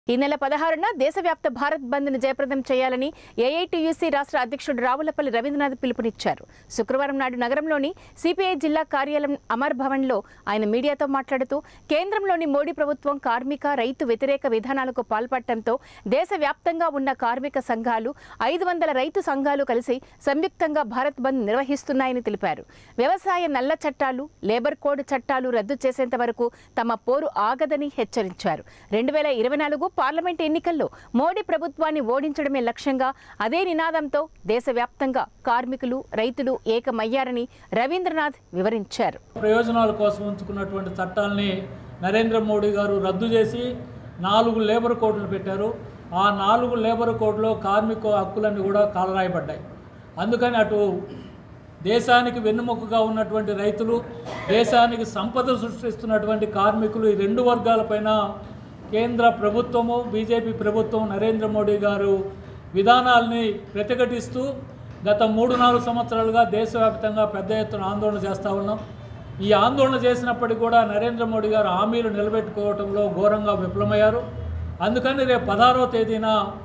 ఈ నెల పదహారున దేశవ్యాప్త భారత్ బంద్ను జయప్రదం చేయాలని ఏఐటీయూసీ రాష్ట్ర అధ్యక్షుడు రావులపల్లి రవీంద్రనాథ్ పిలుపునిచ్చారు శుక్రవారం నాడు నగరంలోని సిపిఐ జిల్లా కార్యాలయం అమర్ భవన్లో ఆయన మీడియాతో మాట్లాడుతూ కేంద్రంలోని మోడీ ప్రభుత్వం కార్మిక రైతు వ్యతిరేక విధానాలకు పాల్పడటంతో దేశవ్యాప్తంగా ఉన్న కార్మిక సంఘాలు ఐదు వందల రైతు సంఘాలు కలిసి సంయుక్తంగా భారత్ బంద్ నిర్వహిస్తున్నాయని తెలిపారు వ్యవసాయ నల్ల చట్టాలు లేబర్ కోడ్ చట్టాలు రద్దు చేసేంత వరకు తమ పోరు ఆగదని హెచ్చరించారు రెండు వేల ఇరవై నాలుగు పార్లమెంట్ ఎన్నికల్లో మోడీ ప్రభుత్వాన్ని ఓడించడమే లక్ష్యంగా అదే నినాదంతో దేశవ్యాప్తంగా కార్మికులు రైతులు ఏకమయ్యారని రవీంద్రనాథ్ వివరించారు ప్రయోజనాల కోసం ఉంచుకున్నటువంటి చట్టాలని నరేంద్ర మోడీ గారు రద్దు చేసి నాలుగు లేబర్ కోడ్లు పెట్టారు ఆ నాలుగు లేబర్ కోడ్లో కార్మిక హక్కులన్నీ కూడా కాలరాయబడ్డాయి అందుకని అటు దేశానికి వెన్నుముకగా ఉన్నటువంటి రైతులు దేశానికి సంపద సృష్టిస్తున్నటువంటి కార్మికులు ఈ రెండు వర్గాలపైన కేంద్ర ప్రభుత్వము బీజేపీ ప్రభుత్వం నరేంద్ర మోడీ గారు విధానాల్ని ప్రతిఘటిస్తూ గత మూడు నాలుగు సంవత్సరాలుగా దేశవ్యాప్తంగా పెద్ద ఎత్తున ఆందోళన చేస్తూ ఉన్నాం ఈ ఆందోళన చేసినప్పటికీ కూడా నరేంద్ర మోడీ గారు హామీలు నిలబెట్టుకోవడంలో ఘోరంగా విఫలమయ్యారు అందుకని రేపు పదహారవ తేదీన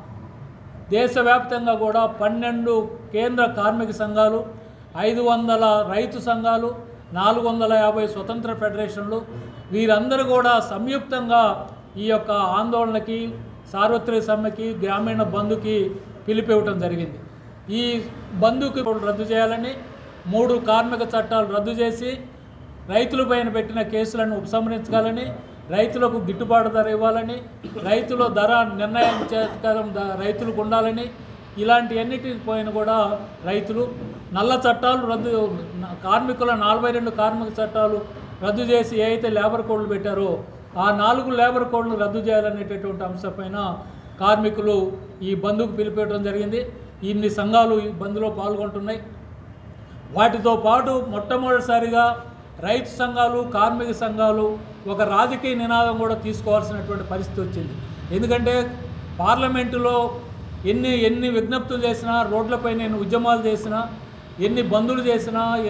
దేశవ్యాప్తంగా కూడా పన్నెండు కేంద్ర కార్మిక సంఘాలు ఐదు వందల రైతు సంఘాలు నాలుగు వందల యాభై స్వతంత్ర ఫెడరేషన్లు వీరందరూ కూడా సంయుక్తంగా ఈ యొక్క ఆందోళనకి సార్వత్రిక సమ్మెకి గ్రామీణ బంధుకి పిలిపివ్వటం జరిగింది ఈ బంధుకి రద్దు చేయాలని మూడు కార్మిక చట్టాలు రద్దు చేసి రైతులపైన పెట్టిన కేసులను ఉపసంహరించాలని రైతులకు గిట్టుబాటు ధర ఇవ్వాలని రైతుల ధర నిర్ణయం చేతకాలం ద- రైతులకు ఉండాలని ఇలాంటి అన్నిటిపైన కూడా రైతులు నల్ల చట్టాలు రద్దు న- కార్మికుల నలభై రెండు కార్మిక చట్టాలు రద్దు చేసి ఏ అయితే లేబర్ కోడ్లు పెట్టారో ఆ నాలుగు లేబర్ కోడ్లు రద్దు చేయాలనేటటువంటి అంశంపైన కార్మికులు ఈ బంధుకు పిలిపేయడం జరిగింది ఇన్ని సంఘాలు ఈ బంద్లో పాల్గొంటున్నాయి వాటితో పాటు మొట్టమొదటిసారిగా రైతు సంఘాలు కార్మిక సంఘాలు ఒక రాజకీయ నినాదం కూడా తీసుకోవాల్సినటువంటి పరిస్థితి వచ్చింది ఎందుకంటే పార్లమెంటులో ఎన్ని ఎన్ని విజ్ఞప్తులు చేసినా రోడ్లపై నేను ఉద్యమాలు చేసినా ఎన్ని బంధులు చేసినా